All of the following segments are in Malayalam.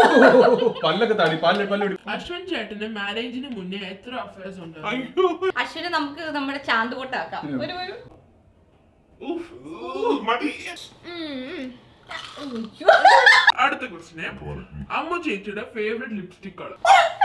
പല്ലൊക്കെ താടി പല്ല് പല്ല് പിടി- അശ്വൻ ചേട്ടന് മാരേജിന് മുന്നേ എത്ര അഫയേഴ്സ് ഉണ്ട് അയ്യോ അശ്വിനെ നമുക്ക് നമ്മുടെ ചാന്ത് പൊട്ടാക്കാം ഒരു ഒരു അടുത്ത ക്വസ്റ്റിനെ ഞാൻ പോകുന്നു അമ്മ ചേച്ചിയുടെ favourite lipstick colour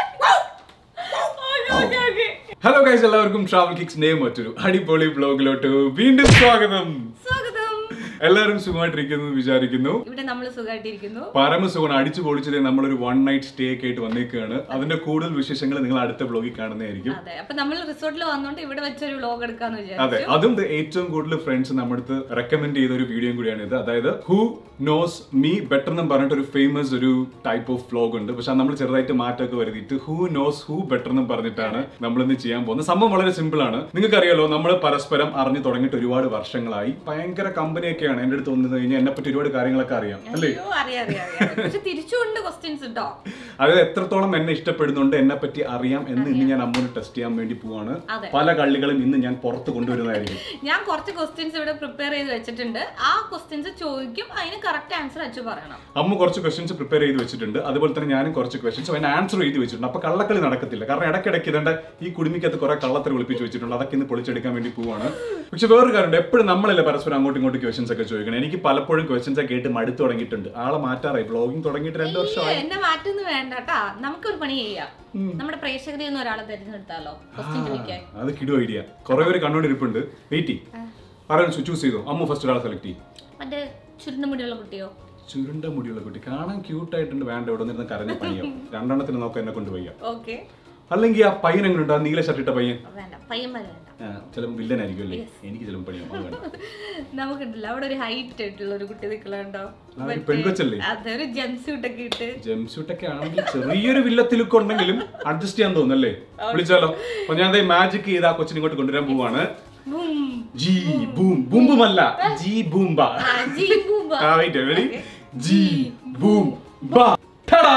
hello guys എല്ലാവർക്കും ട്രാവൽ കിക്സ് നെയിം മറ്റൊരു അടിപൊളി ബ്ലോഗിലോട്ട് വീണ്ടും സ്വാഗതം സ്വാഗതം എല്ലാവരും സുഖമായിട്ടിരിക്കുന്നു എന്ന് വിചാരിക്കുന്നു ഇവിടെ നമ്മൾ സുഖമായിട്ടിരിക്കുന്നു പരമസുഖമാണ് അടിച്ചു പൊളിച്ചത് നമ്മളൊരു വൺ നൈറ്റ് സ്റ്റേ ഒക്കെ ആയിട്ട് വന്നേക്കാണ് അതിന്റെ കൂടുതൽ വിശേഷങ്ങൾ നിങ്ങൾ അടുത്ത ബ്ലോഗിൽ കാണുന്നതായിരിക്കും അതെ അപ്പൊ നമ്മൾ റിസോർട്ടിൽ വന്നോണ്ട് ഇവിടെ വെച്ചൊരു വ്ലോഗ് എടുക്കാന്ന് അതെ വിചാരിച്ചു അതും ദേ ഏറ്റവും കൂടുതൽ ഫ്രണ്ട്സ് നമ്മുടെ അടുത്ത് റെക്കമെൻഡ് ചെയ്ത ഒരു വീഡിയോ കൂടിയാണ് ഇത് അതായത് ഹു നോസ് മീ ബെറ്റർ എന്ന് പറഞ്ഞിട്ട് ഒരു ഫേമസ് ഒരു ടൈപ്പ് ഓഫ് വ്ലോഗ് ഉണ്ട് പക്ഷെ നമ്മൾ ചെറുതായിട്ട് മാറ്റമൊക്കെ വരുത്തിയിട്ട് ഹു നോസ് ഹു ബെറ്റർ എന്ന് പറഞ്ഞിട്ടാണ് നമ്മൾ ഇന്ന് ചെയ്യാൻ പോകുന്നത് സംഭവം വളരെ സിമ്പിൾ ആണ് നിങ്ങൾക്ക് അറിയാലോ നമ്മൾ പരസ്പരം അറിഞ്ഞു തുടങ്ങിയിട്ട് ഒരുപാട് വർഷങ്ങളായി ഭയങ്കര കമ്പനിയൊക്കെയാണ് എന്റെ അടുത്ത് വന്നു കഴിഞ്ഞാൽ എന്നെ പറ്റി ഒരുപാട് കാര്യങ്ങളൊക്കെ അറിയാം അല്ലേ അയ്യോ അറിയാം അറിയാം അറിയാം പക്ഷെ തിരിച്ചുകൊണ്ട് ക്വസ്റ്റ്യൻസ് കേട്ടോ അതായത് എത്രത്തോളം എന്നെ ഇഷ്ടപ്പെടുന്നുണ്ട് എന്നെ പറ്റി അറിയാം എന്ന് ഇന്ന് ഞാൻ അമ്മൂന് ടെസ്റ്റ് ചെയ്യാൻ വേണ്ടി പോവാണ് അതെ. പല കള്ളികളും ഇന്ന് ഞാൻ പുറത്ത് കൊണ്ടുവരുന്നതായിരിക്കും ഞാൻ കുറച്ച് ക്വസ്റ്റ്യൻസ് ഇവിടെ പ്രിപ്പയർ ചെയ്ത് വെച്ചിട്ടുണ്ട് ആ ക്വസ്റ്റ്യൻസ് ചോദിക്കും അതിന് കറക്റ്റ് ആൻസർ അച്ചു പറയണം അമ്മ കുറച്ച് ക്വസ്റ്റ്യൻസ് പ്രിപ്പയർ ചെയ്ത് വെച്ചിട്ടുണ്ട് അതുപോലെ തന്നെ ഞാനും കുറച്ച് ക്വസ്റ്റ്യൻസ് അതിന് ആൻസർ എഴുതി വെച്ചിട്ടുണ്ട് അപ്പൊ കള്ളക്കളി നടക്കത്തില്ല കാരണം ഇടയ്ക്കിടയ്ക്ക് ഇതേണ്ട ഈ കുടുമിക്കകത്ത് കുറെ കള്ളത്തര വിളിപ്പിച്ച് വെച്ചിട്ടുണ്ട് അതൊക്കെ ഇന്ന് പൊളിച്ചെടുക്കാൻ വേണ്ടി പോവാണ് പക്ഷെ വേറൊരു കാര്യമുണ്ട് എപ്പോഴും നമ്മളല്ലേ പരസ്പരം അങ്ങോട്ടും ഇങ്ങോട്ടും ക്വസ്റ്റ്യൻസ് ഒക്കെ ചോദിക്കണം എനിക്ക് പലപ്പോഴും ക്വസ്റ്റ്യൻസ് ഒക്കെ കേട്ട് മടുത്തു തുടങ്ങിയിട്ടുണ്ട് ആളെ മാറ്റാറായി ബ്ലോഗിങ് തുടങ്ങിയിട്ട് രണ്ട് വർഷമായി എന്നെ മാറ്റൊന്നും വേണ്ട കേട്ടാ നമുക്കൊരു പണി ചെയ്യാം നമ്മുടെ പ്രേക്ഷകരിൽ നിന്ന് ഒരാളെ തിരഞ്ഞെടുത്താലോ ക്വസ്റ്റ്യൻ ചോദിക്കാൻ അത് കിടു ഐഡിയ കുറെ പേര് കണ്ടോണ്ടിരിപ്പുണ്ട് വെയിറ്റ് പറയാൻ ചൂസ് ചെയ്തു അമ്മ ഫസ്റ്റ് ഒരാളെ സെലക്ട് ചെയ്യും മറ്റേ ചുരുണ്ട മുടിയുള്ള കുട്ടിയോ ചുരുണ്ട മുടിയുള്ള കുട്ടി കാണാൻ ക്യൂട്ട് ആയിട്ടുണ്ട് വേണ്ട ഇവിടെ നിന്ന് കരഞ്ഞ പണിയോ രണ്ടെണ്ണത്തിന് നോക്കാൻ എന്നെ കൊണ്ടുപോയി ഓക്കെ അല്ലെങ്കിൽ ആ പയ്യൻ എങ്ങനെയുണ്ട് ആ നീല ഷർട്ട് ഇട്ട പയ്യൻ വേണ്ട പയ്യന്മാര് വേണ്ട ആ, ചിലപ്പോൾ വില്ലനായിരിക്കും അല്ലേ എനിക്ക് ചിലപ്പോൾ പണിയാവും അത് വേണ്ട നമുക്കുണ്ടല്ലോ അവിടെ ഒരു ഹൈറ്റ് ആയിട്ടുള്ള ഒരു കുട്ടി നിൽക്കലുണ്ടോ ആ, ഒരു പെൺകൊച്ചല്ലേ അതെ ഒരു ജംസ് സൂട്ടൊക്കെ ഇട്ട് ജംസ്യൂട്ടൊക്കെ ആണെങ്കിൽ ചെറിയൊരു വില്ലത്തിലൊക്കെ ഉണ്ടെങ്കിലും അഡ്ജസ്റ്റ് ചെയ്യാൻ തോന്നുന്നല്ലേ വിളിച്ചാലോ അപ്പൊ ഞാൻ മാജിക് ചെയ്ത് ആ കൊച്ചിനെ ഇങ്ങോട്ട് കൊണ്ടുവരാൻ പോവാണ് ബൂം. ജി ബൂം ബൂംബുമല്ല ജി ബൂംബ ആ, ജീ ബൂമ്പ. ആ വെയിറ്റ് റെഡി ജി ബൂം ബാ ടാടാ!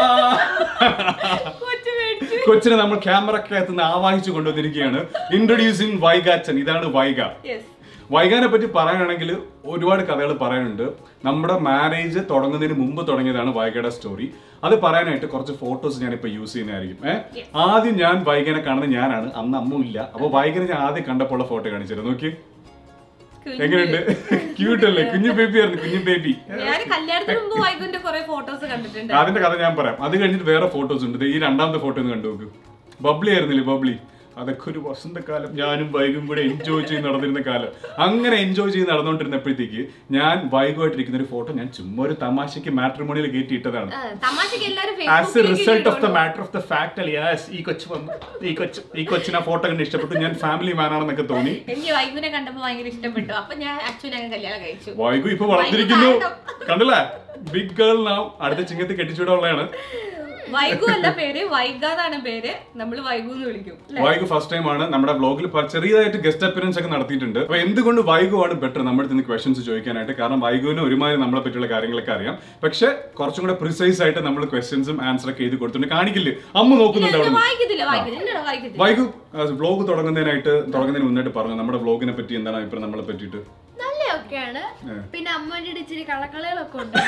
കൊച്ചു മേടിച്ചു. കൊച്ചിനെ നമ്മൾ ക്യാമറക്കകത്ത് നിന്ന് ആവാഹിച്ചു കൊണ്ടുവന്നിരിക്കുകയാണ് ഇൻട്രൊഡ്യൂസിങ് വൈഗാച്ചൻ ഇതാണ് വൈഗ Yes. വൈകാനെ പറ്റി പറയാനാണെങ്കിൽ ഒരുപാട് കഥകൾ പറയാനുണ്ട് നമ്മുടെ മാരേജ് തുടങ്ങുന്നതിന് മുമ്പ് തുടങ്ങിയതാണ് വൈഗയുടെ സ്റ്റോറി അത് പറയാനായിട്ട് കുറച്ച് ഫോട്ടോസ് ഞാനിപ്പോൾ യൂസ് ചെയ്യുന്നതായിരിക്കും ഏഹ് ആദ്യം ഞാൻ വൈകനെ കാണുന്നത് ഞാനാണ് അന്ന് അമ്മ ഇല്ല അപ്പൊ വൈകനെ ഞാൻ ആദ്യം കണ്ടപ്പോൾ ഉള്ള ഫോട്ടോ കാണിച്ചിരുന്നു നോക്കി കുഞ്ഞ്. എങ്ങനെയുണ്ട് ക്യൂട്ട് അല്ലേ കുഞ്ഞു ബേബി ആയിരുന്നു കുഞ്ഞു ബേബി ഞാൻ കല്യാണത്തിന് മുമ്പ് വൈകുന്റെ കുറെ ഫോട്ടോസ് കണ്ടിട്ടുണ്ട് അതിന്റെ കഥ ഞാൻ പറയാം അത് കഴിഞ്ഞിട്ട് വേറെ ഫോട്ടോസ് ഉണ്ട് ദേ ഈ രണ്ടാമത്തെ ഫോട്ടോ ഒന്ന് കണ്ടു നോക്ക് ബബ്ലി ആയിരുന്നില്ലേ ബബ്ലി അതൊക്കെ ഒരു വസന്തകാലം ഞാനും വൈകും കൂടെ എൻജോയ് ചെയ്ത് നടന്നിരുന്ന കാലം അങ്ങനെ എൻജോയ് ചെയ്ത് നടന്നുകൊണ്ടിരുന്നപ്പോഴത്തേക്ക് ഞാൻ വൈകുമായിട്ടിരിക്കുന്ന ഒരു ഫോട്ടോ ഞാൻ ചുമ്മാ ഒരു തമാശയ്ക്ക് മാട്രിമോണിയിൽ കയറ്റിയിട്ടതാണ് ആ, തമാശക്ക് എല്ലാരും as a result of the ഫേസ്ബുക്കിൽ matter of the fact yes ഈ കൊച്ചു വന്നു ഈ കൊച്ചു ഈ കൊച്ചിനെ ഫോട്ടോ കണ്ട് ഇഷ്ടപ്പെട്ടു ഞാൻ ഫാമിലി മാൻ ആണെന്നൊക്കെ തോന്നി എനിക്ക് വൈകുനെ കണ്ടപ്പോ ഭയങ്കര ഇഷ്ടപ്പെട്ടു അപ്പൊ ഞാൻ ആക്ച്വലി അങ്ങ് കല്യാണം കഴിച്ചു വൈകു ഇപ്പൊ വളർന്നിരിക്കുന്നു വൈകു കാണണം. കണ്ടില്ലേ ബിഗ് ഗേൾ നാം അടുത്ത ചിങ്ങത്ത് കെട്ടിച്ചുവിടാനുള്ളതാണ് വൈകു അല്ല പേര് വൈകാന്നാണ് പേര് നമ്മൾ വൈകു എന്ന് വിളിക്കും ല്ലേ? വൈഗു ഫസ്റ്റ് ടൈം ആണ് നമ്മുടെ ബ്ലോഗിൽ ചെറിയതായിട്ട് ഗസ്റ്റ് അപ്പിയറൻസ് ഒക്കെ നടത്തിയിട്ടുണ്ട് അപ്പൊ എന്തുകൊണ്ട് വൈഗു ആണ് ബെറ്റർ നമ്മുടെ നിന്ന് ക്വസ്റ്റൻസ് ചോദിക്കാനായിട്ട് കാരണം വൈഗുവിന് ഒരുമാതിരി നമ്മളെ പറ്റിയുള്ള കാര്യങ്ങളൊക്കെ അറിയാം പക്ഷെ കുറച്ചും കൂടെ പ്രിസൈസ് ആയിട്ട് നമ്മൾ ക്വസ്റ്റ്യൻസും ആൻസർ ഒക്കെ എഴുതി കൊടുത്തിട്ടുണ്ട് കാണിക്കില്ലേ അമ്മ നോക്കുന്നുണ്ട് അവിടെ വായിക്കത്തില്ല വായിക്കത്തില്ല എന്നോട് വായിക്കത്തില്ല വൈഗു വ്ലോഗ് തുടങ്ങുന്നതിനായിട്ട് തുടങ്ങുന്നതിന് മുന്നായിട്ട് പറഞ്ഞു നമ്മുടെ വ്ലോഗിനെ പറ്റി എന്താണ് അഭിപ്രായം നമ്മളെ പറ്റിയിട്ട് നല്ലതൊക്കെയാണ് പിന്നെ അമ്മേന്റെ ഇച്ചിരി കള്ളക്കളികളൊക്കെ ഉണ്ട്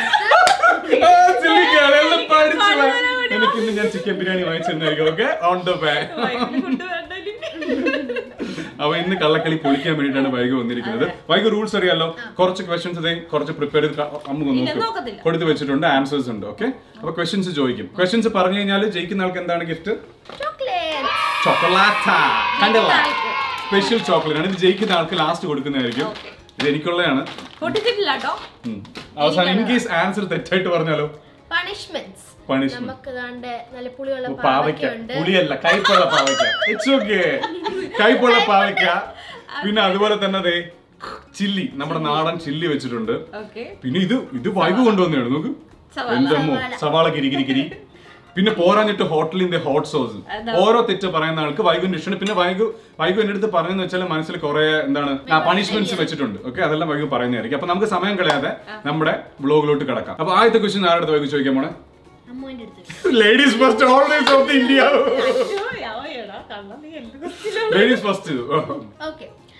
ആ, silly girl, എല്ലാം പഠിച്ചു വാ. എനിക്ക് ഇന്ന് ഞാൻ ചിക്കൻ ബിരിയാണി വാങ്ങിച്ചിരുന്നായിരിക്കും ഓക്കെ ഓൺ ദ ബേ വൈകുന് ഫുഡ് വേണ്ടല്ലേ? അപ്പൊ ഇന്ന് കള്ളക്കളി പൊളിക്കാൻ വേണ്ടിയിട്ടാണ് വൈകി വന്നിരിക്കുന്നത് വൈകി റൂൾസ് അറിയാലോ കുറച്ച് ക്വസ്റ്റ്യൻസ് കുറച്ച് പ്രിപ്പയർ ചെയ്ത് ക- അമ്മ ഇല്ല, നോക്കും നോക്കത്തില്ല. കൊടുത്തു വെച്ചിട്ടുണ്ട് ആൻസേഴ്സ് ഉണ്ട് ഓക്കെ അപ്പൊ ക്വസ്റ്റ്യൻസ് ചോദിക്കും ക്വസ്റ്റ്യൻസ് പറഞ്ഞു കഴിഞ്ഞാൽ ജയിക്കുന്ന ആൾക്ക് എന്താണ് ഗിഫ്റ്റ് ചോക്ലേറ്റ് ചോക്കളാറ്റ കണ്ടല്ല ആൾക്ക്. സ്പെഷ്യൽ ചോക്ലേറ്റ് ആണ് ഇത് ജയിക്കുന്ന ആൾക്ക് ലാസ്റ്റ് കൊടുക്കുന്നതായിരിക്കും Okay. ഇത് എനിക്കുള്ളതാണ് പൊട്ടിച്ചിട്ടില്ല കേട്ടോ ഉം. അവസാനം ഇൻ കേസ് ആൻസർ തെറ്റായിട്ട് പറഞ്ഞാലോ പണിഷ്മെന്റ്സ് പണിഷ്മെന്റ് നമുക്ക് കണ്ട നല്ല പുളിയുള്ള പാവയ്ക്ക പാവയ്ക്കുണ്ട് പുളിയല്ല കൈപ്പുള്ള പാവയ്ക്ക ഇറ്റ്സ് ഓക്കെ കൈപ്പുള്ള പാവയ്ക്ക പിന്നെ അതുപോലെ തന്നെ ദേ ചില്ലി നമ്മുടെ നാടൻ ചില്ലി വെച്ചിട്ടുണ്ട് ഓക്കെ പിന്നെ ഇത് ഇത് വൈകു കൊണ്ടുവന്നതാണ് നോക്ക് സവാള. എന്തമ്മോ സവാള കിരി കിരി കിരി പിന്നെ പോരാഞ്ഞിട്ട് ഹോട്ടലിന്റെ ഹോട്ട് സോസ് അതാ. ഓരോ തെറ്റ് പറയുന്ന ആൾക്ക് വൈകുവിന്റെ ഇഷ്ടമാണ് പിന്നെ വൈകു വൈകു എന്റെ അടുത്ത് പറഞ്ഞെന്ന് വെച്ചാൽ മനസ്സിൽ കുറെ എന്താണ് പണിഷ്മെന്റ്സ് വെച്ചിട്ടുണ്ട് ഓക്കെ അതെല്ലാം വൈകു പറയുന്നതായിരിക്കും അപ്പൊ നമുക്ക് സമയം കളയാതെ നമ്മുടെ ബ്ലോഗിലോട്ട് കിടക്കാം അപ്പൊ ആദ്യത്തെ ക്വസ്റ്റ്യൻ ആരുടെ അടുത്ത് വൈകു ചോദിക്കാൻ പോണേ അമ്മേന്റെ അടുത്ത് ladies first always of India അയ്യോ, യാവോയെടാ, കണ്ണാ നീ എന്ത് question ആണ്? ലേഡീസ് ഫസ്റ്റ് ഓക്കെ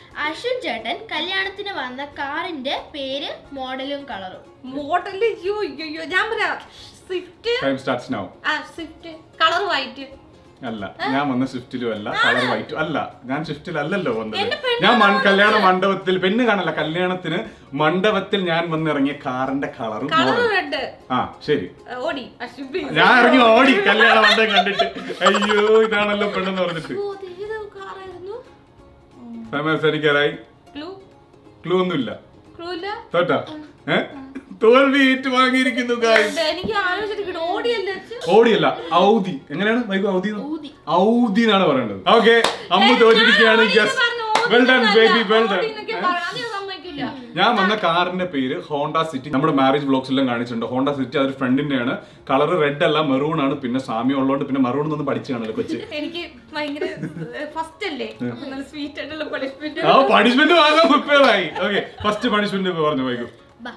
അശ്വിൻ ചേട്ടൻ കല്യാണത്തിന് വന്ന കാറിന്റെ പേര് മോഡലും കളറും മോഡല് അയ്യോ അയ്യോ, അയ്യോ ഞാൻ പറയാം സ്വിഫ്റ്റ് ടൈം സ്റ്റാർട്ട്സ് നൗ ആ സ്വിഫ്റ്റ് കളർ വൈറ്റ് അല്ല ഞാൻ വന്ന സ്വിഫ്റ്റിലും അല്ല കളർ വൈറ്റും അല്ല ഞാൻ സ്വിഫ്റ്റിൽ അല്ലല്ലോ വന്നത് എന്റെ പെണ്ണ് ഞാൻ മൺ- കല്യാണ മണ്ഡപത്തിൽ പെണ്ണ് കാണല്ല കല്യാണത്തിന് മണ്ഡപത്തിൽ ഞാൻ വന്നിറങ്ങിയ കാറിന്റെ കളറും കളർ മോഡലും. റെഡ് ആ ശരി ഓടി അശ്വിൻ ഞാൻ ഇറങ്ങി ഓടി കല്യാണ മണ്ഡപം കണ്ടിട്ട് അയ്യോ ഇതാണല്ലോ പെണ്ണെന്ന് പറഞ്ഞിട്ട് ഓ, ഇത് ഏത് കാറായിരുന്നു ഫേമസ് എനിക്കറായി ക്ലൂ ക്ലൂ ഒന്നുമില്ല ക്ലൂ ഇല്ല തോറ്റാ ഏ തോൽവി ഏറ്റു വാങ്ങിയിരിക്കുന്നു guys. എനിക്ക് ആലോചിച്ചിട്ട് ഓടിയല്ലേ അച്ഛൻ? ഓടിയല്ല ഔദി എങ്ങനെയാണ് വൈകു ഔദി ഊതി ഔദി എന്നാണ് പറയേണ്ടത് ഓക്കെ അമ്മ ഏ, തോറ്റിരിക്കുകയാണ് ഞാൻ യെസ് പറഞ്ഞു, ഓടി വെൽ ഡൺ എന്നല്ല, ബേബി വെൽ ഡൺ ഓടി എന്നൊക്കെ പറയണം. അത് ഞാൻ സമ്മതിക്കില്ല. ഞാൻ വന്ന കാറിന്റെ പേര് ഹോണ്ട സിറ്റി നമ്മുടെ മാരേജ് ബ്ലോഗ്സ് എല്ലാം കാണിച്ചിട്ടുണ്ട് ഹോണ്ട സിറ്റി അതൊരു ഫ്രണ്ടിന്റെയാണ് കളർ റെഡ് അല്ല മെറൂൺ ആണ് പിന്നെ സാമ്യം ഉള്ളതുകൊണ്ട് പിന്നെ മെറൂൺ ഒന്നും പഠിച്ചു കാണല്ലോ കൊച്ച് എനിക്ക് ഭയങ്കര ഫസ്റ്റ് അല്ലേ അപ്പൊ നല്ല സ്വീറ്റ് ആയിട്ടുള്ള പണിഷ്മെന്റ് ആ പണിഷ്മെന്റ് വാങ്ങാൻ പ്രിപ്പയർ ആയി ഓക്കെ ഫസ്റ്റ് പണിഷ്മെന്റ് പറഞ്ഞു വൈകു ബാ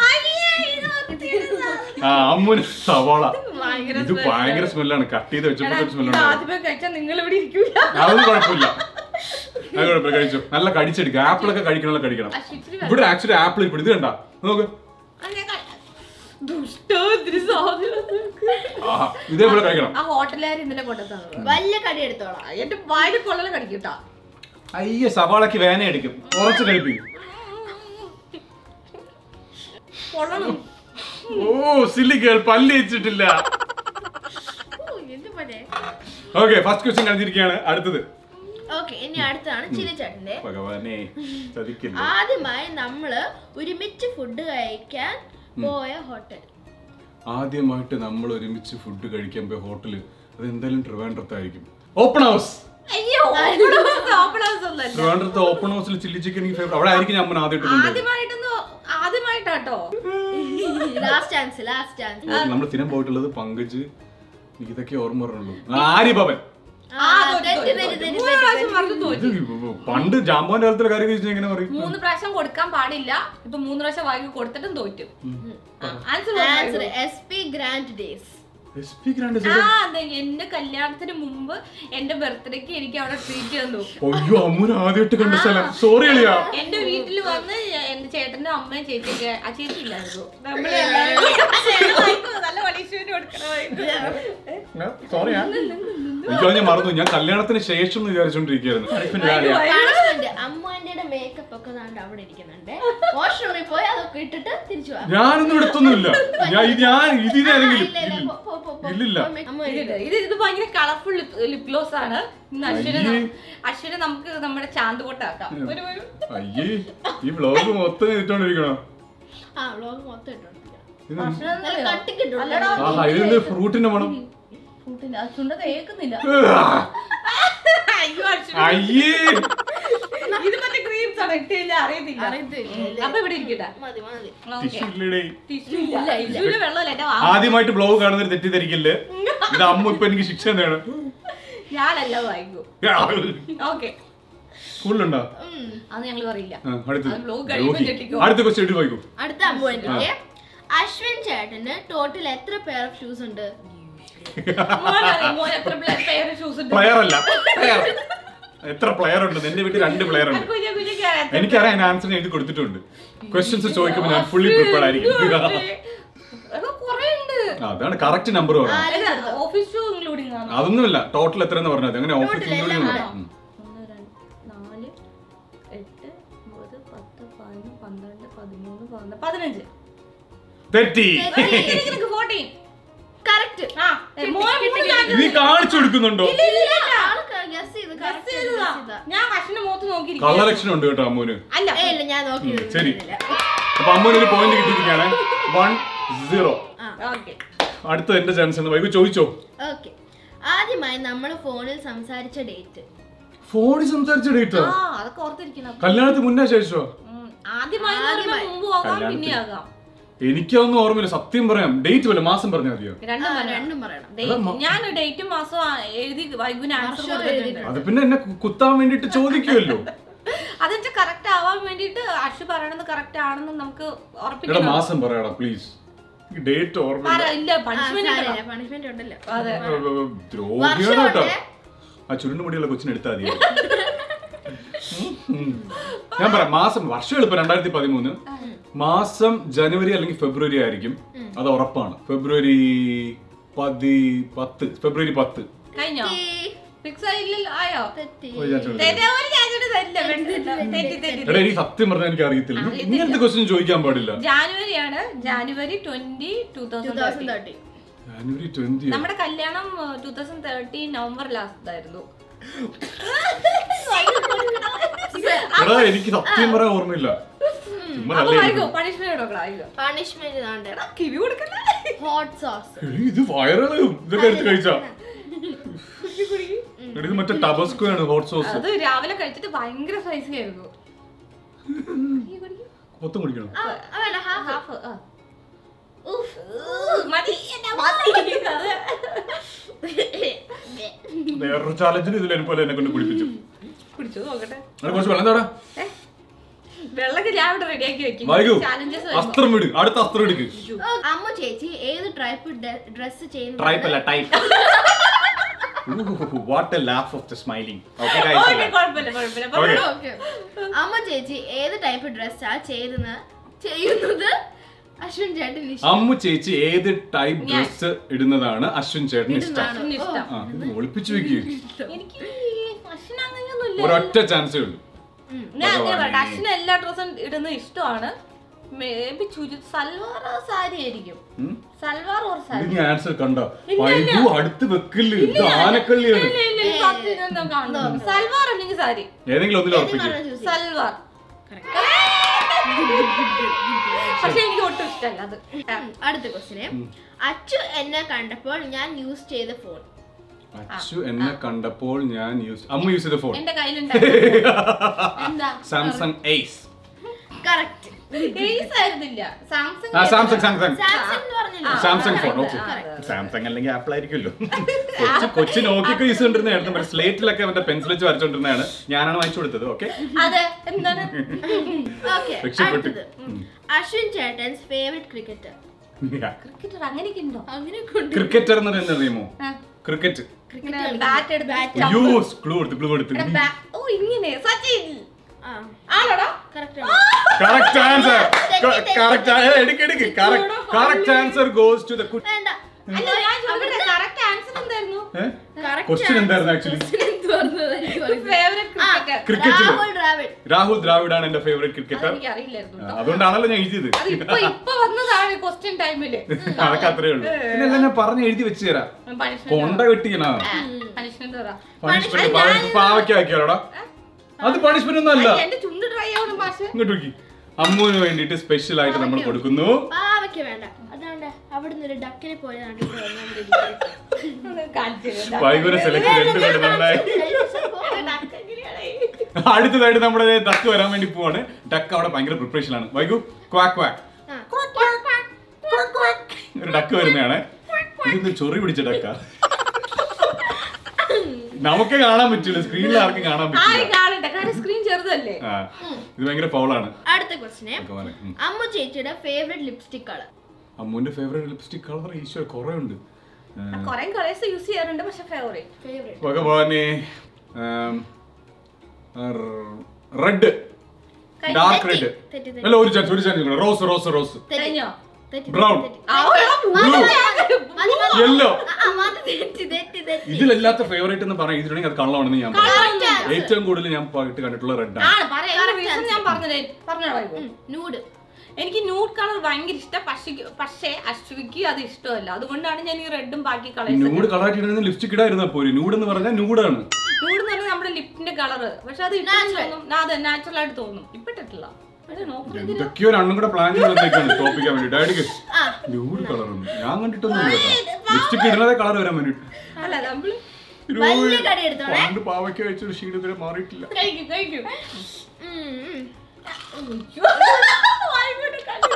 ആ അമ്മുന് സവാള ഭയങ്കര ഇത് ഭയങ്കര സ്മെല്ലാണ് കട്ട് ചെയ്ത് വെച്ചപ്പോൾ സ്മെല്ലാണ് ആദ്യമേ കഴിച്ചാൽ നിങ്ങൾ ഇവിടെ ഇരിക്കൂല അതൊന്നും കുഴപ്പമില്ല അത് കുഴപ്പമില്ല കഴിച്ചു നല്ല കടിച്ചെടുക്കുക ആപ്പിളൊക്കെ കഴിക്കണമല്ലോ കഴിക്കണം അശ്വിച്ചിരി ഇവിടെ ആക്ച്വലി ആപ്പിൾ ഇരിപ്പുണ്ട് ഇത് കണ്ട നോക്ക് ദുഷ്ടോദ്രി സാധനം ആ ഇതേപോലെ കഴിക്കണം ആ ഹോട്ടലുകാർ ഇന്നലെ കൊണ്ടുത്തന്നത് വലിയ കടി എടുത്തോളാം എന്റെ വായിൽ കൊള്ളല കടിക്കൂട്ടാ അയ്യ സവാളക്ക് വേന എടുക്കും കുറച്ച് കഴിപ്പിക്കും കൊള്ളണം ഓ സില്ലി കേൾ പല്ല് വെച്ചിട്ടില്ല എന്ത് പോലെ ഓക്കെ ഫസ്റ്റ് ക്വസ്റ്റ്യൻ കഴിഞ്ഞിരിക്കുകയാണ് അടുത്തത് ഓക്കെ ഇനി അടുത്താണ് ചിരിച്ചേട്ടന്റെ ഭഗവാനെ ചതിക്കില്ല ആദ്യമായി നമ്മള് ഒരുമിച്ച് ഫുഡ് കഴിക്കാൻ പോയ ഹോട്ടൽ ആദ്യമായിട്ട് നമ്മൾ ഒരുമിച്ച് ഫുഡ് കഴിക്കാൻ പോയ ഹോട്ടല് അത് എന്തായാലും ട്രിവാൻഡ്രത്തായിരിക്കും ഓപ്പൺ ഹൗസ് അയ്യോ ഓപ്പൺ ഹൗസ് ഒന്നല്ല ട്രിവാൻഡ്രത്ത് ഓപ്പൺ ഹൗസിൽ ചില്ലി ചിക്കൻ എനിക്ക് ഫേവറേറ്റ് അവിടെ ആയിരിക്കും ഞാൻ ആദ്യമായിട്ട് കൊണ്ടുപോകും ആദ്യമായിട്ടൊന്ന് ആദ്യമായിട്ടാട്ടോ ലാസ്റ്റ് ചാൻസ് ലാസ്റ്റ് ചാൻസ് നമ്മൾ സ്ഥിരം പോയിട്ടുള്ളത് പങ്കജ് എനിക്ക് ഇതൊക്കെ ഓർമ്മ വരുന്നുള്ളൂ ആര്യഭവൻ ആ, തോറ്റു, തോറ്റു, തോറ്റു. മൂന്ന് പ്രാവശ്യം മറന്നു തോറ്റു. ഇത് പണ്ട് ജാമ്പോന്റെ കാലത്തിലെ കാര്യം ചോദിച്ചാൽ എങ്ങനെ പറയും മൂന്ന് പ്രാവശ്യം കൊടുക്കാൻ പാടില്ല ഇപ്പൊ മൂന്ന് പ്രാവശ്യം വാങ്ങി കൊടുത്തിട്ടും തോറ്റു answer answer S P grand days S P grand ആ അതെ എന്റെ കല്യാണത്തിന് മുമ്പ് എന്റെ ബർത്ത്ഡേക്ക് എനിക്ക് അവിടെ ട്രീറ്റ് തന്നു അയ്യോ അമ്മൂന് ആദ്യമായിട്ട് കണ്ട സ്ഥലം സോറി അളിയാ എന്റെ വീട്ടിൽ വന്ന് എന്റെ ചേട്ടന്റെ അമ്മയും ചേച്ചിയൊക്കെ ആ ചേച്ചി ഇല്ലായിരുന്നു നമ്മള് എല്ലാവരും ചേട്ടൻ വാങ്ങിക്കോ, നല്ല പണിഷ്മെന്റ് കൊടുക്കണമായിരുന്നു സോറിയാ എനിക്ക് ഞാൻ മറന്നു ഞാൻ കല്യാണത്തിന് ശേഷം എന്ന് വിചാരിച്ചോണ്ടിരിക്കുകയായിരുന്നു പണിഷ്മെന്റ് അമ്മാന്റെ മേക്കപ്പ് ഒക്കെ ദാണ്ട് അവിടെ ഇരിക്കുന്നുണ്ട് വാഷ്റൂമിൽ പോയി അതൊക്കെ ഇട്ടിട്ട് തിരിച്ചു വാ ഞാനൊന്നും എടുത്തൊന്നുമില്ല ഞാൻ ഇത് ഞാൻ ഇതിനാണെങ്കിലും ഇല്ല, ഇല്ല, പോ, പോ, പോ, പോ. ഇല്ലില്ല. അമ്മ ഇത് ഇത് ഇത് ഭയങ്കര കളർഫുൾ ലിപ് ഗ്ലോസ് ആണ് ഇന്ന് അശ്വിനെ അയ്യേ. ന- അശ്വിനെ നമുക്ക് നമ്മുടെ ചാന്ത് കൊട്ടാക്കാം ഒരു ഒരു അയ്യേ ഈ വ്ലോഗ് മൊത്തം ഇട്ടോണ്ടിരിക്കണോ ആ വ്ലോഗ് മൊത്തം ഇട്ടോണ്ടിരിക്കണം ഇത് ഭക്ഷണം നല്ല തന്നെയോ? കട്ടിക്കിട്ടു അല്ലടാ, ആഹാ ഇതിന്റെ ഫ്രൂട്ടിന്റെ മണം കൂട്ടില്ല, ആ ചുണ്ട തേക്കുന്നില്ല അയ്യോ അശ്വിന് അയ്യേ ഇത് മറ്റേ ക്രീംസ് ആണ് ഇട്ടില്ല അറിയത്തില്ല അറിയത്തില്ല. അപ്പൊ ഇവിടെ ഇരിക്കട്ടെ മതി മതി ടിഷ്യൂ ഇല്ലടേ ടിഷ്യൂ ഇല്ല ടിഷ്യൂല് വെള്ളമില്ല എന്റെ വാ ആദ്യമായിട്ട് ബ്ലോഗ് കാണുന്നൊരു തെറ്റിദ്ധരിക്കില്ലേ ഇത് അമ്മ ഇപ്പൊ എനിക്ക് ശിക്ഷ എന്താണ് ഞാനല്ല വായിക്കൂ ഓക്കെ സ്കൂളിലുണ്ടോ ഉം. അത് ഞങ്ങൾ പറയില്ല ആ, അടുത്തത് അത് vlog കഴിയുമ്പോ ദ്രോഹി. ഞെട്ടിക്കോ. അടുത്ത ക്വസ്റ്റ്യൻ എടുത്ത് വായിക്കൂ അടുത്ത അമ്മുവിന്റെ അശ്വിൻ ചേട്ടന് ടോട്ടൽ എത്ര പെയർ ഓഫ് ഷൂസ് ഉണ്ട് മോനറിയാം, മോൻ എത്ര പേര് ഷൂസ് ഉണ്ട് പ്ലെയർ അല്ല പ്ലെയർ എത്ര പ്ലെയർ ഉണ്ട് എന്റെ വീട്ടിൽ രണ്ട് പ്ലെയർ ഉണ്ട് കുഞ്ഞു കുഞ്ഞു കേരളത്തിൽ എനിക്കറിയാം ഞാൻ ആൻസർ എഴുതി കൊടുത്തിട്ടുണ്ട് ക്വസ്റ്റ്യൻസ് ചോദിക്കുമ്പോൾ ഞാൻ ഫുള്ളി പ്രിപ്പയർഡ് ആയിരിക്കും എടാ, കുറേ ഉണ്ട് അതാണ് കറക്റ്റ് നമ്പർ പറഞ്ഞു അല്ല, ഓഫീസ് ഷൂ ഇൻക്ലൂഡിംഗ് ആണ് അതൊന്നുമില്ല ടോട്ടൽ എത്ര എന്ന് പറഞ്ഞത് അങ്ങനെ ഓഫീസ് Total ഇൻക്ലൂഡിംഗ് എല്ലാം ഒന്ന് രണ്ട് നാല് എട്ട് ഒമ്പത് പത്ത് പതിനൊന്ന് പന്ത്രണ്ട് പതിമൂന്ന് പതിനാല് പതിനഞ്ച് തെറ്റി ഫോർട്ടീൻ കറക്റ്റ് ആ ഏ, മോൻ മൂന്ന് കാണിച്ചു. നീ കാണിച്ചു കൊടുക്കുന്നുണ്ടോ ഗസ് ചെയ്ത് Guess correct ചെയ്തതാ. guess ചെയ്തതാ. ഞാൻ കഷ്ണ മുഖത്ത് നോക്കിയിരിക്കും കള്ള ലക്ഷണം ഉണ്ട് കേട്ടോ അമ്മൂന് അല്ല ഏയ് ഇല്ല ഞാൻ നോക്കി ഉം, ശരി അപ്പൊ അമ്മൂന് ഒരു പോയിന്റ് കിട്ടിയിരിക്കുകയാണ് വൺ സീറോ ഓക്കെ അടുത്ത എന്റെ ചാൻസ് ആണ് വൈകു ചോദിച്ചോ ഓക്കെ ആദ്യമായി നമ്മൾ ഫോണിൽ സംസാരിച്ച ഡേറ്റ് ഫോണിൽ സംസാരിച്ച ഡേറ്റ് ആ അതൊക്കെ ഓർത്തിരിക്കണം കല്യാണത്തിന് മുന്നേ ശേഷോ ഉം. ആദ്യമായി എന്ന് പറയുമ്പോ ആദ്യമായി. മുമ്പ് ആകാം കല്യാണത്തിന്. പിന്നെ ആകാം എനിക്കൊന്നും ഓർമ്മയില്ല സത്യം പറയാം ഡേറ്റ് വല്ല മാസം പറഞ്ഞാൽ മതിയോ രണ്ടും ആ, പറയാം. രണ്ടും പറയണം Date- ഞാൻ ഡേറ്റും മാസവും ആ എഴുതി വൈകുന്ന ആൻസർ വർഷം കൊടുത്തിട്ടുണ്ട് എഴുതിയിട്ടുണ്ട്. അത് പിന്നെ എന്നെ കു- കുത്താൻ വേണ്ടിട്ട് ചോദിക്കുമല്ലോ അതെന്ന് കറക്റ്റ് ആവാൻ വേണ്ടിട്ട് അഷു പറയണത് കറക്റ്റ് ആണെന്ന് നമുക്ക് എടാ ഉറപ്പിക്കണം മാസം പറയടാ പ്ലീസ് ഡേറ്റ് ഓർമ്മയില്ല പറ, ഇല്ല പണിഷ്മെന്റ് പണിഷ്മെന്റ് ഉണ്ടല്ലോ അതെ ദ്രോഹിയാണ് കേട്ടോ വർഷമുണ്ട്. ആ ചുരുണ്ടുമുടിയുള്ള കൊച്ചിനെ എടുത്താൽ മതി ഉം. ഞാൻ പറയാം മാസം വർഷം എളുപ്പം രണ്ടായിരത്തി പതിമൂന്ന് മാസം ജനുവരി അല്ലെങ്കിൽ ഫെബ്രുവരി ആയിരിക്കും അത് ഉറപ്പാണ് ഫെബ്രുവരി പതി പത്ത് ഫെബ്രുവരി പത്ത് കഴിഞ്ഞോ ഫിക്സ് ആയില്ലല്ലോ ആയോ തെറ്റി ഓ, ഞാൻ ചോദിച്ചു. തെറ്റി, ഒരു chance കൂടി തരില്ല, പെട്ടെന്ന്. തെറ്റി, തെറ്റി, എടാ എനിക്ക് സത്യം പറഞ്ഞാൽ എനിക്ക് അറിയത്തില്ല ഇങ്ങനത്തെ ക്വസ്റ്റ്യൻ ചോദിക്കാൻ പാടില്ല ജാനുവരിയാണ് January twenty two two thousand thousand thirty January twenty നമ്മുടെ കല്യാണം two thousand thirteen November last ആയിരുന്നു എടാ എനിക്ക് സത്യം പറയാൻ ഓർമ്മയില്ല ചുമ്മാ അപ്പൊ നല്ല ആയിക്കോ പണിഷ്മെന്റ് കൊടുക്കണം ആയിക്കോ പണിഷ്മെന്റ് ഇതാണ്ട് കിവി കൊടുക്കണ്ട ഹോട്ട് സോസ് എടീ, ഇത് വയറാകും ഇതൊക്കെ എടുത്ത് കഴിച്ചാ എടീ, ഇത് മറ്റേ ടബസ്കോ ആണ് ഹോട്ട് സോസ് അത് രാവിലെ കഴിച്ചിട്ട് ഭയങ്കര സ്പൈസി ആയിരുന്നു മൊത്തം കുടിക്കണം വേണ്ട ഹാഫ് ഹാഫ് മതി എന്നാ മതി അത് വേറൊരു ചാലഞ്ചിന് ഇതിൽ എന്നെ പോലെ എന്നെ കൊണ്ട് കുടിപ്പിച്ചു കുടിച്ചു നോക്കട്ടെ അവിടെ കുറച്ച് വെള്ളം താടാ വെള്ളമൊക്കെ ഞാൻ ഇവിടെ റെഡിയാക്കി വെക്കും വൈകു ചാലഞ്ചസ് അസ്ത്രം വിട് അടുത്ത അസ്ത്രം എടുക്ക് അമ്മ ചേച്ചി ഏത് ടൈപ്പ് ഡ്രസ് ചെയ്യുന്നു ട്രൈപ്പ് അല്ല type what a laugh of the smiling okay okay കുഴപ്പമില്ല കുഴപ്പമില്ല Okay. പറഞ്ഞോ. ഓക്കെ അമ്മ ചേച്ചി ഏത് ടൈപ്പ് ഡ്രസ്സാ ചെയ്യുന്നത് ചെയ്യുന്നത് അശ്വിൻ ചേട്ടൻ ഇഷ്ടം അമ്മു ചേച്ചി ഏത് ടൈപ്പ് ഡ്രസ് ഇടുന്നതാണ് അശ്വിൻ ചേട്ടന് ഇഷ്ടം ഇടുന്നതാണ്. അശ്വിന് ഇഷ്ടം ആ ഇത് ഒളിപ്പിച്ചു വെക്ക് എനിക്ക് അശ്വിന് അങ്ങനെയൊന്നുമില്ല ഒരൊറ്റ ചാൻസേ ഉള്ളൂ ഞാൻ അങ്ങനെ ഭഗവാനേ. പറയട്ടെ അശ്വിന് എല്ലാ ഡ്രസ്സും ഇടുന്നത് ഇഷ്ടമാണ് മേ ബി ചുരി സൽവാർ സാരി ആയിരിക്കും ഉം? സൽവാർ ഓർ ഇത് സാരി നീ ആൻസർ കണ്ട വൈകു അടുത്ത് വെക്കില്ല ഇത് ആനക്കള്ളിയാണ് ഇല്ല, ഇല്ല, ഇല്ല, സത്യം ഞാൻ എന്താ കാണുന്നത്? സൽവാർ അല്ലെങ്കിൽ സാരി ഏതെങ്കിലും ഒന്നിൽ ഉറപ്പിക്കും ചൂസ് സൽവാർ പക്ഷെ എനിക്ക് ഒട്ടും ഇഷ്ടമല്ല അത് അടുത്ത ക്വസ്റ്റിന് അച്ചു എന്നെ കണ്ടപ്പോൾ ഞാൻ യൂസ് ചെയ്ത ഫോൺ അച്ചു എന്നെ കണ്ടപ്പോൾ ഞാൻ യൂസ് അമ്മ യൂസ് ചെയ്ത ഫോൺ എന്റെ കയ്യിലുണ്ടായിരുന്നു എന്താ സാംസങ് എയ്സ് കറക്റ്റ് Ace ആയിരുന്നില്ല സാംസങ് ആ സാംസങ് സാംസങ് സാംസങ് എന്ന് പറഞ്ഞല്ലോ സാംസങ് ഫോൺ correct, ഓക്കെ ആ, correct. സാംസങ് അല്ലെങ്കിൽ ആപ്പിൾ ആയിരിക്കുമല്ലോ കൊച്ചു കൊച്ചു നോക്കിയൊക്കെ യൂസ് കൊണ്ടിരുന്നതായിരുന്നു മറ്റേ സ്ലേറ്റിലൊക്കെ അവന്റെ പെൻസിൽ വെച്ച് വരച്ചോണ്ടിരുന്നതാണ് ഞാനാണ് വാങ്ങിച്ചു കൊടുത്തത് ഓക്കെ അതെ എന്താണ് ഓക്കെ രക്ഷപ്പെട്ടു. അടുത്തത് അശ്വിൻ ചേട്ടൻസ് ഫേവറേറ്റ് ക്രിക്കറ്റർ ക്രിക്കറ്റർ അങ്ങനെയൊക്കെ ഉണ്ടോ അങ്ങനെയൊക്കെ ഉണ്ട് ക്രിക്കറ്റർ എന്ന് പറയുന്നത് അറിയുമോ ക്രിക്കറ്റ് ബാറ്റ് എടുത്ത് അയ്യോ ക്ലൂ കൊടുത്ത് ക്ലൂ കൊടുത്ത് എടാ, bat- ഓ ഇങ്ങനെ സച്ചിൻ ആ ആണോടാ കറക്റ്റ് കറക്റ്റ് ആൻസർ തെറ്റി, കറക്റ്റ് എടുക്ക് എടുക്ക് correct answer goes to the വേണ്ട അല്ല ഞാൻ ചോദിക്കട്ടെ കറക്റ്റ് ആൻസർ എന്തായിരുന്നു Correct ക്വസ്റ്റ്യൻ എന്തായിരുന്നു ആക്ച്വലി എന്ത് പറഞ്ഞത് എനിക്ക് ഓർമ്മയില്ല. ഫേവറേറ്റ് ക്രിക്കറ്റർ ക്രിക്കറ്റില് രാഹുൽ ദ്രാവിഡ് രാഹുൽ ദ്രാവിഡ് ആണ് എന്റെ ഫേവറേറ്റ് ക്രിക്കറ്റർ എനിക്ക് അറിയില്ലായിരുന്നു അതുകൊണ്ടാണല്ലോ ഞാൻ എഴുതിയത് അത് ഇപ്പൊ ഇപ്പൊ വന്നതാണ് ക്വസ്റ്റ്യൻ ടൈമില് അതൊക്കെ അത്രേ ഉള്ളൂ പിന്നെ എല്ലാം ഞാൻ പറഞ്ഞ് എഴുതി വെച്ച് തരാം കൊണ്ട കെട്ടിക്കണ പണിഷ്മെന്റ് പറ പണിഷ്മെന്റ് പാവയ്ക്ക് ആക്കിയാലോടാ അത് പണിഷ്മെന്റ് ഒന്നും അല്ല എന്റെ ചുണ്ട് ഡ്രൈ ആവണം മാഷ് ഇങ്ങോട്ട് നോക്കി അമ്മുവിന് വേണ്ടിയിട്ട് സ്പെഷ്യൽ ആയിട്ട് നമ്മൾ കൊടുക്കുന്നു പാവയ്ക്ക് വേണ്ട അതാണ്ട് അവിടുന്ന് ഒരു ഡക്കിനെ പോലെ വൈകുന്നേരം സെലക്ട് രണ്ട് കൊടുക്കുന്നുണ്ടായി അടുത്തതായിട്ട് നമ്മുടെ ഡക്ക് വരാൻ വേണ്ടി പോവാണ് ഡക്ക് അവിടെ ഭയങ്കര പ്രിപ്പറേഷൻ ആണ് വൈകു ക്വാക്ക് ക്വാക്ക് ഒരു ഡക്ക് വരുന്നതാണ് ഇതൊന്ന് ചൊറി പിടിച്ച ഡക്ക നമുക്കേ കാണാൻ പറ്റില്ല സ്ക്രീനിൽ ആർക്കും കാണാൻ ആരും പറ്റില്ല കാണണ്ട കാരണം സ്ക്രീൻ ചെറുതല്ലേ ആ ഇത് ഭയങ്കര ഫൗളാണ് അടുത്ത ക്വസ്റ്റിന് അമ്മു ചേച്ചിയുടെ ഫേവറേറ്റ് ലിപ്സ്റ്റിക് കളർ അമ്മുവിന്റെ ഫേവറേറ്റ് ലിപ്സ്റ്റിക് കളർ ഈശ്വര കുറെ ഉണ്ട് കൊറേ കളേഴ്സ് യൂസ് ചെയ്യാറുണ്ട് പക്ഷെ ഫേവറേറ്റ് ഫേവറേറ്റ് ഭഗവാനെ റെഡ് ഡാർക്ക് റെഡ് തെറ്റി, തെറ്റി. അല്ല ഒരു ചാൻസ് ഒരു ചാൻസ് റോസ് റോസ് റോസ് കഴിഞ്ഞോ ബ്രൗൺ യെല്ലോ ഇതിലല്ലാത്ത ഫേവറേറ്റ് എന്ന് പറയാൻ ഇതിലുണ്ടെങ്കിൽ അത് കള്ളമാണെന്ന് ഞാൻ പറയും ഏറ്റവും കൂടുതൽ ഞാൻ പോയിട്ട് കണ്ടിട്ടുള്ള റെഡ് ആണ് ആണ് പറയാ റീസൺ ഞാൻ പറഞ്ഞത് പറഞ്ഞോ വൈകു നൂഡ് എനിക്ക് ന്യൂഡ് കളർ ഭയങ്കര ഇഷ്ടം പക്ഷേ പക്ഷേ അശ്വിക്ക് അത് ഇഷ്ടമല്ല അതുകൊണ്ടാണ് ഞാൻ ഈ റെഡും ബാക്കി കളേഴ്സ് നൂഡ് കളറായിട്ട് ഇടുന്ന ലിപ്സ്റ്റിക് ഇടായിരുന്ന പോര് നൂഡ് എന്ന് പറഞ്ഞാൽ നൂഡാണ് ന്യൂഡ് എന്ന് പറഞ്ഞാൽ നമ്മുടെ ലിപ്പിന്റെ കളർ പക്ഷെ അത് ഇട്ടാൽ തോന്നും അതെ നാച്ചുറൽ ആയിട്ട് തോന്നും ഇപ്പൊ ഇട്ടിട്ടില്ല പക്ഷെ നോക്കുന്നത് എന്തൊക്കെയോ രണ്ടും കൂടെ പ്ലാൻ ചെയ്ത് വന്നേക്കാണ് തോപ്പിക്കാൻ വേണ്ടി ഡാഡിക്ക് ആ നൂഡ് കളറൊന്നും ഞാൻ കണ്ടിട്ടൊന്നും ലിപ്സ്റ്റിക് ഇടുന്നതേ കളർ വരാൻ വേണ്ടിട്ട് അല്ല നമ്മള് വലിയ കടി എടുത്തോളെ പണ്ട് പാവയ്ക്ക് കഴിച്ചൊരു ക്ഷീണം ഇതുവരെ മാറിയിട്ടില്ല കഴിക്കും കഴിക്കും ഉം, ഉം. വായ്പയുടെ കണ്ണ്.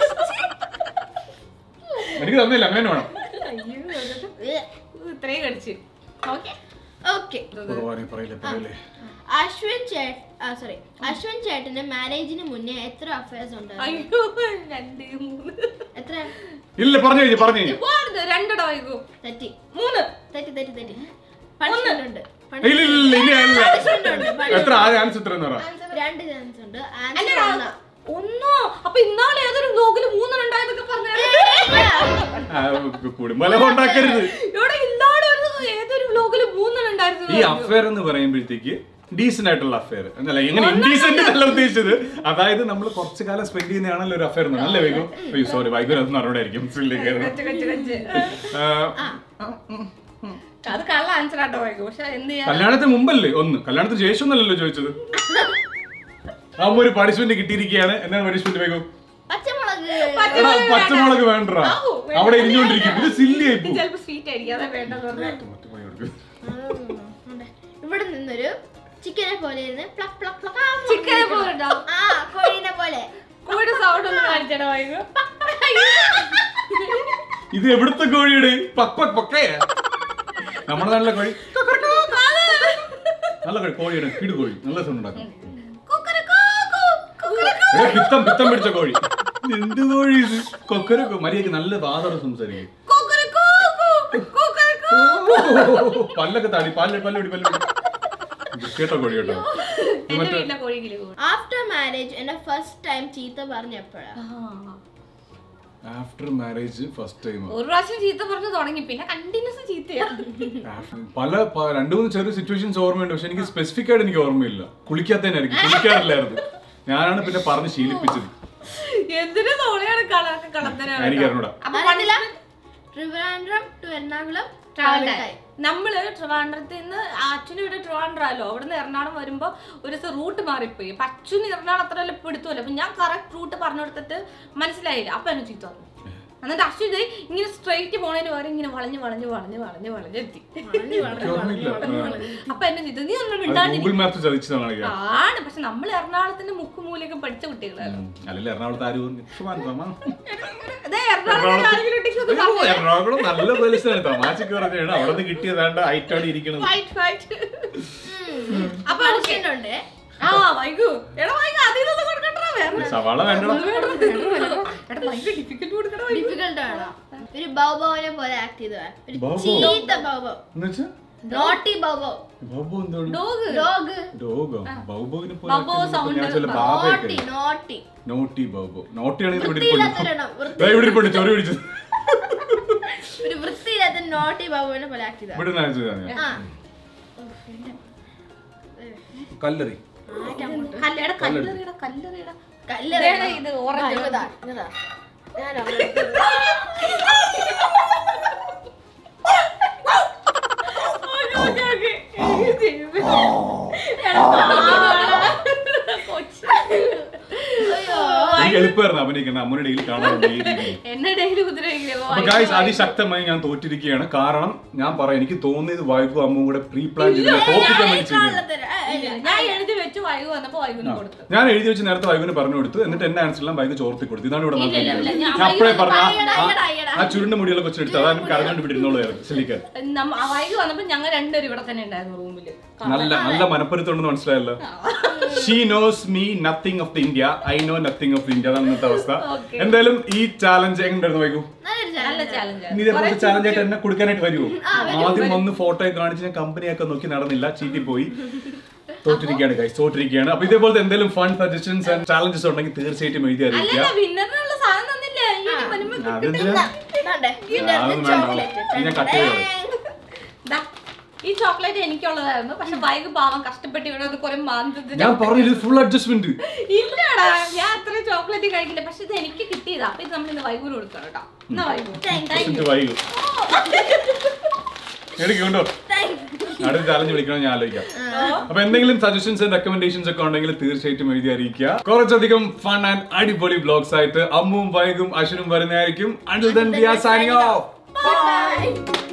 എനിക്ക് തന്നില്ല അങ്ങനെ വേണം അയ്യോ, അതൊക്കെ ഇത്രയും കടിച്ച് ഓക്കെ ഓക്കെ ഭഗവാനെ പറയില്ല പറയില്ലേ അശ്വിൻ ചേട്ട സോറി അശ്വിൻ ചേട്ടന് മാരേജിന് മുന്നേ എത്ര അഫയേഴ്സ് ഉണ്ട് അയ്യോ രണ്ട് മൂന്ന് എത്ര ഇല്ല പറഞ്ഞു കഴിഞ്ഞു പറഞ്ഞു കഴിഞ്ഞു പോരുത് രണ്ടെണ്ണം വൈകൂ തെറ്റി മൂന്ന് തെറ്റി തെറ്റി തെറ്റി പണിഷ്മെന്റ് ഉണ്ട് ഇല്ല ഇല്ല ഇല്ല ഇനി ആയില്ല എത്ര ആ ആൻസർ എത്ര എന്ന് പറ രണ്ട് ചാൻസ് ഉണ്ട് അല്ലടാ, ആൻസർ ഒന്നോ അപ്പൊ ഇന്നാളെ ഏതൊരു ബ്ലോഗിൽ മൂന്നെണ്ണണ്ടായതൊക്കെ പറഞ്ഞു ആ, കുടുംബലം ഉണ്ടാക്കരുത് ഇവിടെ ഇന്നാളെ ഒരു ഏതൊരു ബ്ലോഗിൽ മൂന്നെണ്ണണ്ടായിരുന്നു ഈ അഫയർ എന്ന് പറയുമ്പോഴത്തേക്ക് ഡീസന്റ് ആയിട്ടുള്ള അഫയർ എന്നല്ല എങ്ങനെ ഇൻഡീസെന്റ് അല്ല ഉദ്ദേശിച്ചത് അതായത് നമ്മൾ കുറച്ചു കാലം സ്പെൻഡ് ചെയ്യുന്നതാണല്ലോ ഒരു അഫയർ അല്ലേ വൈകും അയ്യോ സോറി വൈകും അതൊന്നും അറിവിടായിരിക്കും അത് കള്ള ആൻസർ ആട്ടോ വൈകും പക്ഷെ എന്ത് ചെയ്യാൻ കല്യാണത്തിന് മുമ്പല്ലേ ഒന്ന് കല്യാണത്തിന് ശേഷം ഒന്നല്ലല്ലോ ചോദിച്ചത് അമ്മ ഒരു പണിഷ്മെന്റ് കിട്ടിയിരിക്കുകയാണ് എന്താണ് പണിഷ്മെന്റ് വൈകും പച്ചമുളക് എടാ, പച്ചമുളക് വേണ്ടടാ ആവൂ, വേണ്ട. അവിടെ ഇരിഞ്ഞോണ്ടിരിക്കും ഇത് സില്ലി ആയി പോകും ചിലപ്പോ സ്വീറ്റ് ആയിരിക്കും അതാ വേണ്ടെന്ന് പറഞ്ഞു ഉണ്ട്. ഇവിടെ നിന്നൊരു ചിക്കനെ പോലെ ഇരുന്ന് പ്ലക് പ്ലക് പ്ലക് ആ, ചിക്കനെ പോലുണ്ടോ ആ കോഴീനെ പോലെ കൂടെ സൗണ്ട് ഒന്ന് കാണിച്ചടാ വൈകും ഇത് എവിടുത്തെ കോഴിയുടെ പക് പക് പക്കേ നമ്മുടെ നല്ല കോഴി നല്ല കോഴി കോഴിയുടെ കിടു കോഴി നല്ല സൗണ്ട് ഉണ്ടാക്കും എടാ, പിത്തം പിത്തം പിടിച്ച കോഴി എന്ത് കോഴി ഇത് കൊക്കരൊക്കെ മര്യാദക്ക് നല്ല വാതറ സംസാരിക്കും പല്ലൊക്കെ താടി പല്ല് പല്ലുടി പല്ലുടി കേട്ടോ കോഴി കേട്ടോ ഇത് എന്റെ മറ്റേ വീട്ടിലെ കോഴിക്കില് കൂടും ആഫ്റ്റർ മാരേജ് എന്നെ ഫസ്റ്റ് ടൈം ചീത്ത പറഞ്ഞപ്പോഴാ ആഫ്റ്റർ മാരേജ് ഫസ്റ്റ് ടൈം ഒരു പ്രാവശ്യം ചീത്ത പറഞ്ഞു തുടങ്ങി പിന്നെ കണ്ടിന്യൂസ് ചീത്തയാ പല പ- രണ്ടു മൂന്ന് ചെറിയ സിറ്റുവേഷൻസ് ഓർമ്മയുണ്ട് പക്ഷെ എനിക്ക് സ്പെസിഫിക് ആയിട്ട് എനിക്ക് ഓർമ്മയില്ല കുളിക്കാത്തതിനായിരിക്കും കുളിക്കാറില്ലായിരുന്നു ഞാനാണ് പിന്നെ പറഞ്ഞ് ശീലിപ്പിച്ചത് എന്തിനു തോണിയാണ് കളർക്ക് കളത്തരാണ് എനിക്ക് അറിഞ്ഞൂടാ അപ്പൊ അറിയത്തില്ല Trivandrum to Ernakulam travel travel time നമ്മള് ട്രിവാൻഡ്രത്തിൽ നിന്ന് അച്ഛനും ഇവിടെ ട്രിവാൻഡ്രാലോ അവിടെ നിന്ന് എറണാകുളം വരുമ്പോ ഒരു ദിവസം റൂട്ട് മാറിപ്പോയി അപ്പൊ അച്ഛന് എറണാകുളം അത്ര വല്ല പിടുത്തമല്ലോ അപ്പൊ ഞാൻ കറക്റ്റ് റൂട്ട് പറഞ്ഞു കൊടുത്തിട്ട് മനസ്സിലായില്ല അപ്പൊ എന്നെ ചീത്ത പറഞ്ഞു എന്നിട്ട് അശ്വ ഇത് ഇങ്ങനെ സ്ട്രെയിറ്റ് പോണതിന് പകരം ഇങ്ങനെ വളഞ്ഞ് വളഞ്ഞ് വളഞ്ഞ് വളഞ്ഞ് വളഞ്ഞ് എത്തി എനിക്ക് ഓർമ്മയില്ല അപ്പൊ എന്നെ ചീത്ത നീ ഒന്നും അത് മിണ്ടാണ്ടി ഗൂഗിൾ മാപ്പ് ചതിച്ചതാണ് അറിയാം ആണ് പക്ഷെ നമ്മൾ എറണാകുളത്തിന്റെ മുക്കുമൂലയൊക്കെ പഠിച്ച കുട്ടികളാണ് അല്ലെങ്കിൽ എറണാകുളത്ത് ആര് പറഞ്ഞു? ട്രിവാൻഡ്രം, ആ. അതെ എറണാകുളത്ത് ആരെങ്കിലും ഉണ്ടെങ്കിൽ ഒന്ന് അയ്യോ, എറണാകുളം നല്ല പോലീസാണ് തമാശക്ക് പറഞ്ഞാണ് അവിടെ നിന്ന് കിട്ടിയതാണ്ട് ഐറ്റാണ് ഇരിക്കണത് fight, fight. അപ്പൊ okay. ഉണ്ട് ആ വൈകു എടാ വൈകു അതിൽ നിന്ന് കൊടുക്കണ്ടാ വേറെ സവാള വേണ്ടടാ എടാ ഭയങ്കര ഡിഫിക്കൽട്ട് കൊടുക്കണ വൈകു ഡിഫിക്കൽട്ട് ആണോ ഒരു ബൗബോനെ പോലെ ആക്ട് ചെയ്തതാ ഒരു ബൗബോ? ചീത്ത ബൗബോ എന്നുവെച്ചാ നോട്ടി ബൗബോ ബൗബോ എന്താണ് ഡോഗ് ഡോഗ് ഡോഗോ ബൗബോവിനെ പോലെ ബൗബോ sound. ഞാൻ ചില നോട്ടി ബാബയൊക്കെ നോട്ടി നോട്ടി ബൗബോ നോട്ടിയാണെങ്കിൽ ഇവിടെ ഇരിപ്പുണ്ട് വൃത്തിയില്ലാത്തൊരെണ്ണം വൃത്തി- ദേ ഇവിടെ ഇരിപ്പുണ്ട് ചൊറി പിടിച്ചത് ഒരു വൃത്തിയില്ലാത്ത നോട്ടി ബൗബോനെ പോലെ ആക്ട് ചെയ്തതാ ഇവിടെ നിന്ന് ഞാൻ ആ കല്ലറി കല്ലട കല്ലറിയട കല്ലറിയട കല്ലെറിയണം. ഇതേടാ ഇത് orange. ആ, ഇങ്ങതാ, ഇങ്ങതാ. ഞാൻ അവിടെ എടുത്തത്. അയ്യോ. എനിക്ക് എളുപ്പമായിരുന്നു അഭിനയിക്കുന്നത് അമ്മയുടെ ഡെയിലി കാണാറുണ്ട് ഈ രീതിയിൽ എന്നെ ഡെയിലി കുതിരയില്ലേ അപ്പൊ ഗായ്സ് അതിശക്തമായി ഞാൻ തോറ്റിരിക്കുകയാണ് കാരണം ഞാൻ പറയാം എനിക്ക് തോന്നിയത് വൈബു അമ്മും കൂടെ പ്രീ പ്ലാൻ ചെയ്ത് തോപ്പിക്കാൻ വേണ്ടി ചെയ്തത് കള്ളത്തരം. ആ, ഇല്ല. ഞാൻ എഴുതി വെച്ച് വൈകു വന്നപ്പോ വൈകുന്ന് കൊടുത്തു ഞാൻ എഴുതി വെച്ച് നേരത്തെ വൈബിന് പറഞ്ഞു കൊടുത്തു എന്നിട്ട് എന്റെ ആൻസർ എല്ലാം വൈകി ചോർത്തി കൊടുത്തു ഇതാണ് ഇവിടെ ഇല്ല, ഇല്ല, ഇല്ല, നടക്കുന്നത്. ഞാൻ ഞാൻ അപ്പഴേ പറഞ്ഞു ആ- അയ്യടാ, അയ്യടാ, ആ- അയ്യടാ. ആ ചുരുണ്ട മുടിയുള്ള കൊച്ചെടുത്ത് അതാണ് കരഞ്ഞോണ്ട് വിട്ടിരുന്നോളായിരുന്നു ചെല്ലിക്കാൻ നമ്മ- ആ വൈകു വന്നപ്പോ ഞങ്ങൾ രണ്ടുപേരും ഇവിടെ തന്നെ ഉണ്ടായിരുന്നു റൂമില് നല്ല നല്ല മനപ്പരുത്തുണ്ടെന്ന് മനസ്സിലായല്ലോ she knows me nothing of the India I know nothing of India അതാണ് ഇന്നത്തെ അവസ്ഥ Okay. എന്തായാലും ഈ ചാലഞ്ച് എങ്ങനെയായിരുന്നു വൈകു നല്ലൊരു നല്ല challenge. ചാലഞ്ച് ഇനി ഇതേപോലെ ചാലഞ്ച് ആയിട്ട് എന്നെ കൊടുക്കാനായിട്ട് വരുമോ ആദ്യം വന്ന് ഫോട്ടോ കാണിച്ച് ഞാൻ കമ്പനിയൊക്കെ നോക്കി നടന്നില്ല ചീറ്റി പോയി തോറ്റിരിക്കുകയാണ് ഗൈസ് തോറ്റിരിക്കുകയാണ് അപ്പൊ ഇതേപോലത്തെ എന്തെങ്കിലും ഫൺ സജഷൻസ് ആൻഡ് ചാലഞ്ചസ് ഉണ്ടെങ്കിൽ തീർച്ചയായിട്ടും എഴുതി അറിയിക്കുക അല്ലല്ല വിന്നറിനുള്ള സാധനം തന്നില്ലേ ഇനി വരുമ്പോ അതെന്തിനാ ഇതാണ്ടേ, ആ, ഇതിന്റെ അതൊന്നും വേണ്ട. chocolate. ഇത് ഞാൻ cut ചെയ്ത് കളയും. ദാ, ഈ ചോക്ലേറ്റ് എനിക്കുള്ളതായിരുന്നു പക്ഷെ വൈകു പാവം കഷ്ടപ്പെട്ട് ഇവിടെ വന്ന് കുറെ മാന്തത്തിന് ഞാൻ പറഞ്ഞു ഇത് ഫുൾ അഡ്ജസ്റ്റ്മെന്റ് ഇല്ലടാ ഞാൻ അത്ര ചോക്ലേറ്റ് കഴിക്കില്ല പക്ഷെ ഇത് എനിക്ക് കിട്ടിയതാ അപ്പൊ ഇത് നമ്മൾ ഇന്ന് വൈകൂര് കൊടുക്കാം കേട്ടോ എന്നാ വൈകു വൈകും എടുക്കുണ്ടോ Thank you. അടുത്ത ചാലഞ്ച് വിളിക്കണം ഞാൻ ആലോചിക്കാം അപ്പൊ എന്തെങ്കിലും സജഷൻസ് ആൻഡ് റെക്കമെൻഡേഷൻസ് ഒക്കെ ഉണ്ടെങ്കിൽ തീർച്ചയായിട്ടും എഴുതി അറിയിക്കുക കുറച്ചധികം ഫൺ ആൻഡ് അടിപൊളി ബ്ലോഗ്സ് ആയിട്ട് അമ്മും വൈകും അശ്വനും വരുന്നതായിരിക്കും until then we are signing off Bye.